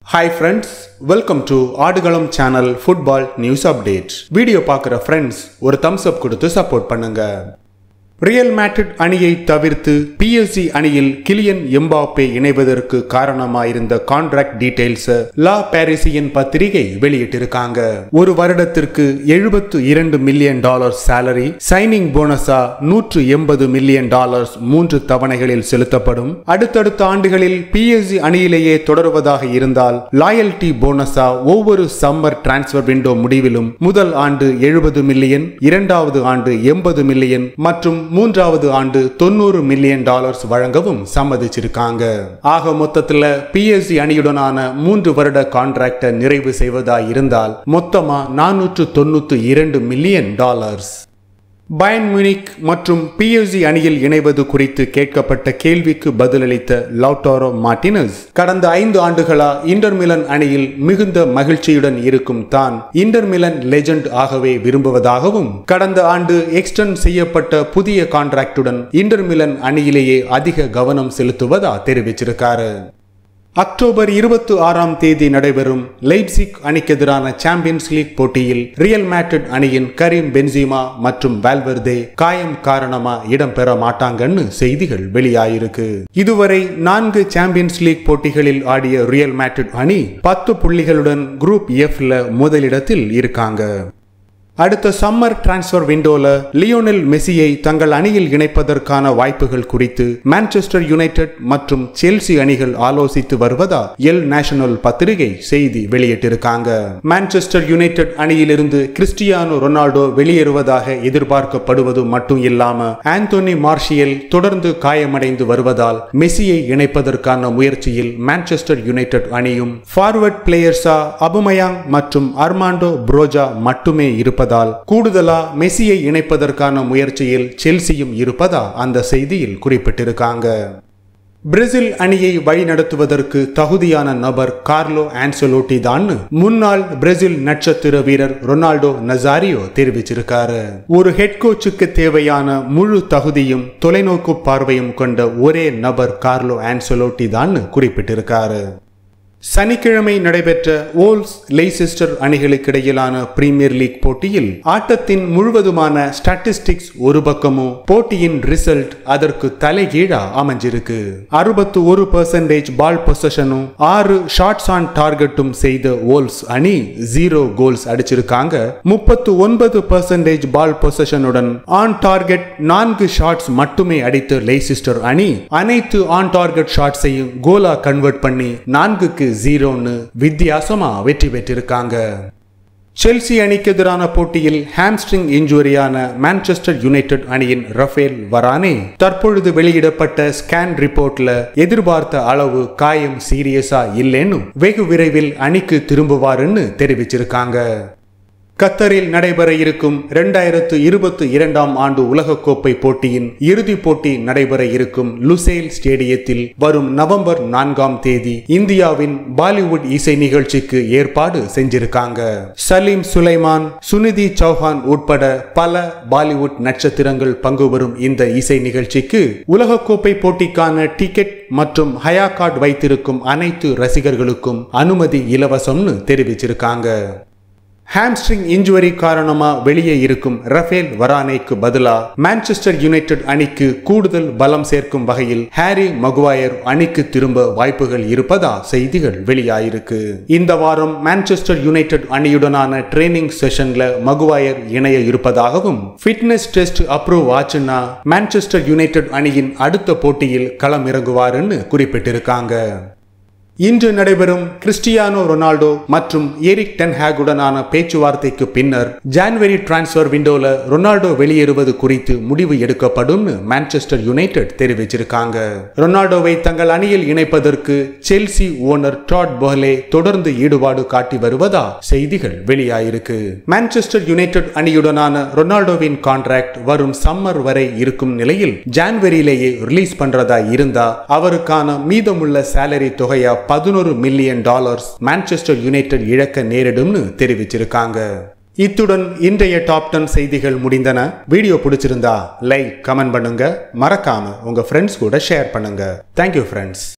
hi friends welcome to Aadukalam channel football news update video பார்க்குற friends ஒரு thumbs up கொடுத்து support பண்ணுங்க real Madrid அணியை தவிர்த்து பிஎஸ்சி அணியில் கிலியன் எம்பாப்பே இணைவதற்கு காரணமாயிருந்த கான்ட்ராக்ட் டீடைல்ஸ் லா பாரிசியன் பத்திரிகை வெளியிட்டிருக்காங்க ஒரு வருடத்திற்கு எழுபத்து இரண்டு மில்லியன் டாலர் சேலரி சைனிங் போனஸா நூற்று எண்பது மில்லியன் டாலர்ஸ் மூன்று தவணைகளில் செலுத்தப்படும் அடுத்தடுத்த ஆண்டுகளில் பிஎஸ்சி அணியிலேயே தொடருவதாக இருந்தால் லாயல்டி போனஸா ஒவ்வொரு சம்மர் டிரான்ஸ்பர் விண்டோ முடிவிலும் முதல் ஆண்டு எழுபது மில்லியன் இரண்டாவது ஆண்டு எண்பது மில்லியன் மற்றும் மூன்றாவது ஆண்டு தொண்ணூறு மில்லியன் டாலர்ஸ் வழங்கவும் சம்மதிச்சிருக்காங்க ஆக மொத்தத்துல பிஎஸ்சி அணியுடனான மூன்று வருட கான்ட்ராக்டை நிறைவு செய்வதா இருந்தால் மொத்தமா நானூற்று தொண்ணூத்தி இரண்டு மில்லியன் டாலர்ஸ் பயன் முனிக் மற்றும் பிஎஸ்சி அணியில் இணைவது குறித்து கேட்கப்பட்ட கேள்விக்கு பதிலளித்த லவுட்டாரோ மார்டினஸ் கடந்த ஐந்து ஆண்டுகளா இன்டர் மிலன் அணியில் மிகுந்த மகிழ்ச்சியுடன் இருக்கும் தான் இன்டர் மிலன் லெஜண்ட் ஆகவே விரும்புவதாகவும் கடந்த ஆண்டு எக்ஸ்டெண்ட் செய்யப்பட்ட புதிய கான்ட்ராக்டுடன் இன்டர் மிலன் அணியிலேயே அதிக கவனம் செலுத்துவதா தெரிவிச்சிருக்காரு அக்டோபர் இருபத்தி ஆறாம் தேதி நடைபெறும் லைப்சிக் அணிக்கு எதிரான சாம்பியன்ஸ் லீக் போட்டியில் ரியல் மேட்ரிட் அணியின் கரீம் பென்சிமா மற்றும் வால்வர்தே காயம் காரணமா இடம்பெற மாட்டாங்கன்னு செய்திகள் வெளியாயிருக்கு இதுவரை நான்கு சாம்பியன்ஸ் லீக் போட்டிகளில் ஆடிய ரியல் மேட்ரிட் அணி பத்து புள்ளிகளுடன் குரூப் எஃப்ல முதலிடத்தில் இருக்காங்க அடுத்த சம்மர் டிரான்ஸ்பர் விண்டோல லியோனல் மெஸ்ஸியை தங்கள் அணியில் இணைப்பதற்கான வாய்ப்புகள் குறித்து மான்செஸ்டர் யுனைடெட் மற்றும் செல்சி அணிகள் ஆலோசித்து வருவதா எல் நேஷனல் பத்திரிகை செய்தி வெளியிட்டிருக்காங்க மான்செஸ்டர் யுனைடெட் அணியிலிருந்து கிறிஸ்டியானோ ரொனால்டோ வெளியேறுவதாக எதிர்பார்க்கப்படுவது மட்டும் இல்லாம ஆந்தோனி மார்ஷியல் தொடர்ந்து காயமடைந்து வருவதால் மெஸ்ஸியை இணைப்பதற்கான முயற்சியில் மான்செஸ்டர் யுனைடெட் அணியும் ஃபார்வர்ட் பிளேயர்ஸா அபுமயாங் மற்றும் அர்மாண்டோ புரோஜா மட்டுமே இருப்பது இருப்பதால் கூடுதலா மெஸ்ஸியை இணைப்பதற்கான முயற்சியில் செல்சியும் இருப்பதா அந்த செய்தியில் குறிப்பிட்டிருக்காங்க பிரேசில் அணியை வழிநடத்துவதற்கு தகுதியான நபர் கார்லோ ஆன்சலோட்டி தான் முன்னாள் பிரேசில் நட்சத்திர வீரர் ரொனால்டோ நசாரியோ தெரிவிச்சிருக்காரு ஒரு ஹெட் கோச்சுக்கு தேவையான முழு தகுதியும் தொலைநோக்கு பார்வையும் கொண்ட ஒரே நபர் கார்லோ ஆன்சலோட்டி தான் குறிப்பிட்டிருக்காரு சனிக்கிழமை நடைபெற்ற ஓல்ஸ் லெய்செஸ்டர் அணிகளுக்கு இடையிலான பிரீமியர் லீக் போட்டியில் ஆட்டத்தின் முழுவதுமான ஸ்டாட்டிஸ்டிக்ஸ் ஒரு பக்கமும் போட்டியின் ரிசல்ட் அதற்கு தலைகீழா அமைஞ்சிருக்கு அறுபத்து ஒரு பெர்சன்டேஜ் பால் பொசஷனும் ஆறு ஷாட்ஸ் ஆன் டார்கெட்டும் செய்த ஓல்ஸ் அணி ஜீரோ கோல்ஸ் அடிச்சிருக்காங்க முப்பத்து ஒன்பது பெர்சன்டேஜ் பால் பொசஷனுடன் ஆன் டார்கெட் நான்கு ஷாட்ஸ் மட்டுமே அடித்த லெய்செஸ்டர் அணி அனைத்து ஆன் டார்கெட் ஷாட்ஸையும் கோலா கன்வெர்ட் பண்ணி நான்குக்கு ஜீரோன்னு வித்தியாசமா வெற்றி பெற்றிருக்காங்க செல்சி அணிக்கு எதிரான போட்டியில் ஹாம்ஸ்ட்ரிங் இன்ஜுரியான மான்செஸ்டர் யுனைடெட் அணியின் ரஃபேல் வரானே தற்பொழுது வெளியிடப்பட்ட ஸ்கேன் ரிப்போர்ட்ல எதிர்பார்த்த அளவு காயம் சீரியஸா இல்லைன்னு வெகு விரைவில் அணிக்கு திரும்புவாருன்னு தெரிவிச்சிருக்காங்க கத்தரில் நடைபெற இருக்கும் இரண்டாயிரத்து இருபத்தி இரண்டாம் ஆண்டு உலகக்கோப்பை போட்டியின் இறுதிப் போட்டி நடைபெற இருக்கும் லுசேல் ஸ்டேடியத்தில் வரும் நவம்பர் நான்காம் தேதி இந்தியாவின் பாலிவுட் இசை நிகழ்ச்சிக்கு ஏற்பாடு செஞ்சிருக்காங்க சலீம் சுலைமான் சுனிதி சௌஹான் உட்பட பல பாலிவுட் நட்சத்திரங்கள் பங்கு பெறும் இந்த இசை நிகழ்ச்சிக்கு உலகக்கோப்பை போட்டிக்கான டிக்கெட் மற்றும் ஹயா கார்டு வைத்திருக்கும் அனைத்து ரசிகர்களுக்கும் அனுமதி இலவசம்னு தெரிவிச்சிருக்காங்க ஹாம்ஸ்ட்ரிங் இன்ஜுரி காரணமா வெளியே இருக்கும் ரஃபேல் வரானேக்கு பதிலா மான்செஸ்டர் யுனைடெட் அணிக்கு கூடுதல் பலம் சேர்க்கும் வகையில் ஹாரி மகுவாயர் அணிக்கு திரும்ப வாய்ப்புகள் இருப்பதா செய்திகள் வெளியாயிருக்கு இந்த வாரம் மான்செஸ்டர் யுனைடெட் அணியுடனான ட்ரைனிங் செஷன்ல மகுவாயர் இணைய இருப்பதாகவும் ஃபிட்னஸ் டெஸ்ட் அப்ரூவ் ஆச்சுன்னா மான்செஸ்டர் யுனைடெட் அணியின் அடுத்த போட்டியில் களம் இறங்குவாருன்னு குறிப்பிட்டிருக்காங்க இன்று நடைபெறும் கிறிஸ்டியானோ ரொனால்டோ மற்றும் எரிக் டென்ஹாகுடனான பேச்சுவார்த்தைக்கு பின்னர் ஜான்வரி டிரான்ஸ்பர் விண்டோல ரொனால்டோ வெளியேறுவது குறித்து முடிவு எடுக்கப்படும் மான்செஸ்டர் யுனைடெட் தெரிவிச்சிருக்காங்க ரொனால்டோவை தங்கள் அணியில் இணைப்பதற்கு செல்சி ஓனர் டாட் போஹலே தொடர்ந்து ஈடுபாடு காட்டி வருவதா செய்திகள் வெளியாயிருக்கு மான்செஸ்டர் யுனைடெட் அணியுடனான ரொனால்டோவின் கான்ட்ராக்ட் வரும் சம்மர் வரை இருக்கும் நிலையில் ஜான்வரியிலேயே ரிலீஸ் பண்றதா இருந்தா அவருக்கான மீதமுள்ள சேலரி தொகையா பதினோரு மில்லியன் டாலர்ஸ் மான்செஸ்டர் யுனைடெட் இழக்க நேரிடும்னு தெரிவிச்சிருக்காங்க இத்துடன் இன்றைய டாப் டென் செய்திகள் முடிந்தன வீடியோ பிடிச்சிருந்தா லைக் கமெண்ட் பண்ணுங்க மறக்காம உங்க ஃப்ரெண்ட்ஸ் கூட ஷேர் பண்ணுங்க தேங்க்யூ ஃப்ரெண்ட்ஸ்